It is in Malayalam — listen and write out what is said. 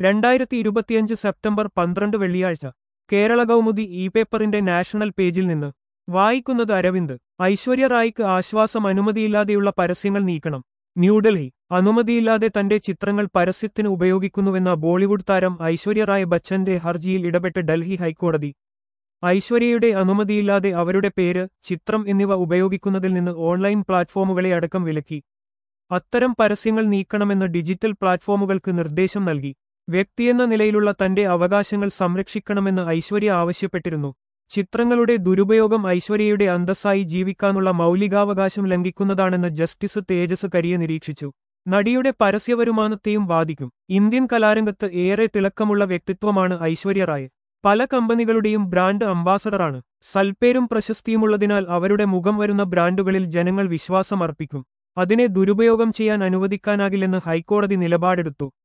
രണ്ടായിരത്തി ഇരുപത്തിയഞ്ച് സെപ്റ്റംബർ പന്ത്രണ്ട് വെള്ളിയാഴ്ച കേരള കൗമുദി ഇ പേപ്പറിന്റെ നാഷണൽ പേജിൽ നിന്ന് വായിക്കുന്നത് അരവിന്ദ് ഐശ്വര്യ റായിക്ക് ആശ്വാസം അനുമതിയില്ലാതെയുള്ള പരസ്യങ്ങൾ നീക്കണം ന്യൂഡൽഹി അനുമതിയില്ലാതെ തന്റെ ചിത്രങ്ങൾ പരസ്യത്തിന് ഉപയോഗിക്കുന്നുവെന്ന ബോളിവുഡ് താരം ഐശ്വര്യ റായ് ബച്ചന്റെ ഹർജിയിൽ ഇടപെട്ട് ഡൽഹി ഹൈക്കോടതി ഐശ്വര്യയുടെ അനുമതിയില്ലാതെ അവരുടെ പേര് ചിത്രം എന്നിവ ഉപയോഗിക്കുന്നതിൽ നിന്ന് ഓൺലൈൻ പ്ലാറ്റ്ഫോമുകളെ അടക്കം വിലക്കി അത്തരം പരസ്യങ്ങൾ നീക്കണമെന്ന് ഡിജിറ്റൽ പ്ലാറ്റ്ഫോമുകൾക്ക് നിർദ്ദേശം നൽകി വ്യക്തിയെന്ന നിലയിലുള്ള തന്റെ അവകാശങ്ങൾ സംരക്ഷിക്കണമെന്ന് ഐശ്വര്യ ആവശ്യപ്പെട്ടിരുന്നു ചിത്രങ്ങളുടെ ദുരുപയോഗം ഐശ്വര്യയുടെ അന്തസ്സായി ജീവിക്കാനുള്ള മൗലികാവകാശം ലംഘിക്കുന്നതാണെന്ന് ജസ്റ്റിസ് തേജസ് കരിയെ നിരീക്ഷിച്ചു നടിയുടെ പരസ്യവരുമാനത്തെയും ബാധിക്കും ഇന്ത്യൻ കലാരംഗത്ത് ഏറെ തിളക്കമുള്ള വ്യക്തിത്വമാണ് ഐശ്വര്യ റായ് പല കമ്പനികളുടെയും ബ്രാൻഡ് അംബാസഡറാണ് സൽപ്പേരും പ്രശസ്തിയുമുള്ളതിനാൽ അവരുടെ മുഖം വരുന്ന ബ്രാൻഡുകളിൽ ജനങ്ങൾ വിശ്വാസമർപ്പിക്കും അതിനെ ദുരുപയോഗം ചെയ്യാൻ അനുവദിക്കാനാകില്ലെന്ന് ഹൈക്കോടതി നിലപാടെടുത്തു